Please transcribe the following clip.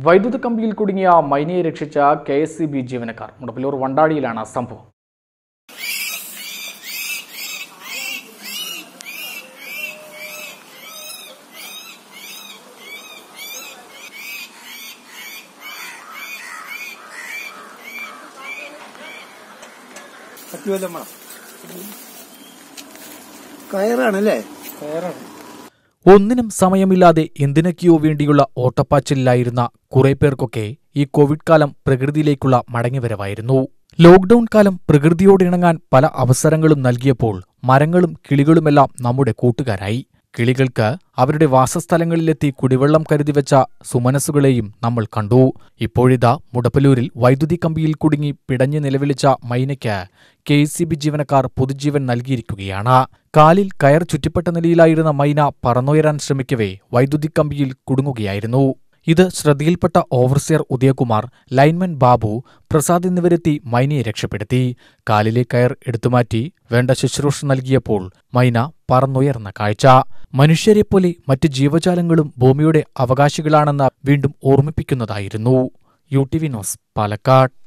വൈദ്യുത കമ്പിയിൽ കുടുങ്ങിയ മൈനയെ രക്ഷിച്ച കെ എസ് സി ബി ജീവനക്കാർ മുടപ്പിലൂർ വണ്ടാടിയിലാണ് സംഭവം പറ്റുമല്ലോ വേണം കയറാണല്ലേ കയറാണ് ഒന്നിനും സമയമില്ലാതെ എന്തിനൊക്കെയോ വേണ്ടിയുള്ള ഓട്ടപ്പാച്ചിലായിരുന്ന കുറെ പേർക്കൊക്കെ ഈ കോവിഡ് കാലം പ്രകൃതിയിലേക്കുള്ള മടങ്ങിവരവായിരുന്നു ലോക്ഡൌൺ കാലം പ്രകൃതിയോടിണങ്ങാൻ പല അവസരങ്ങളും നൽകിയപ്പോൾ മരങ്ങളും കിളികളുമെല്ലാം നമ്മുടെ കൂട്ടുകാരായി കിളികൾക്ക് അവരുടെ വാസസ്ഥലങ്ങളിലെത്തി കുടിവെള്ളം കരുതിവെച്ച സുമനസ്സുകളെയും നമ്മൾ കണ്ടു ഇപ്പോഴിതാ മുടപ്പലൂരിൽ വൈദ്യുതി കമ്പിയിൽ കുടുങ്ങി പിടഞ്ഞു നിലവിളിച്ച മൈനയ്ക്ക് കെ സി ബി ജീവനക്കാർ പുതുജീവൻ നൽകിയിരിക്കുകയാണ് കാലിൽ കയർ ചുറ്റിപ്പെട്ട നിലയിലായിരുന്ന മൈന പറന്നുയരാൻ ശ്രമിക്കവേ വൈദ്യുതി കമ്പിയിൽ കുടുങ്ങുകയായിരുന്നു ഇത് ശ്രദ്ധയിൽപ്പെട്ട ഓവർസിയർ ഉദയകുമാർ ലൈൻമൻ ബാബു പ്രസാദ് എന്നിവരെത്തി മൈനയെ രക്ഷപ്പെടുത്തി കാലിലെ കയർ എടുത്തുമാറ്റി വേണ്ട ശുശ്രൂഷ നൽകിയപ്പോൾ മൈന പറന്നുയർന്ന കാഴ്ച മനുഷ്യരെപ്പോലെ മറ്റ് ജീവജാലങ്ങളും ഭൂമിയുടെ അവകാശികളാണെന്ന് വീണ്ടും ഓർമ്മിപ്പിക്കുന്നതായിരുന്നു U T V news Palakkad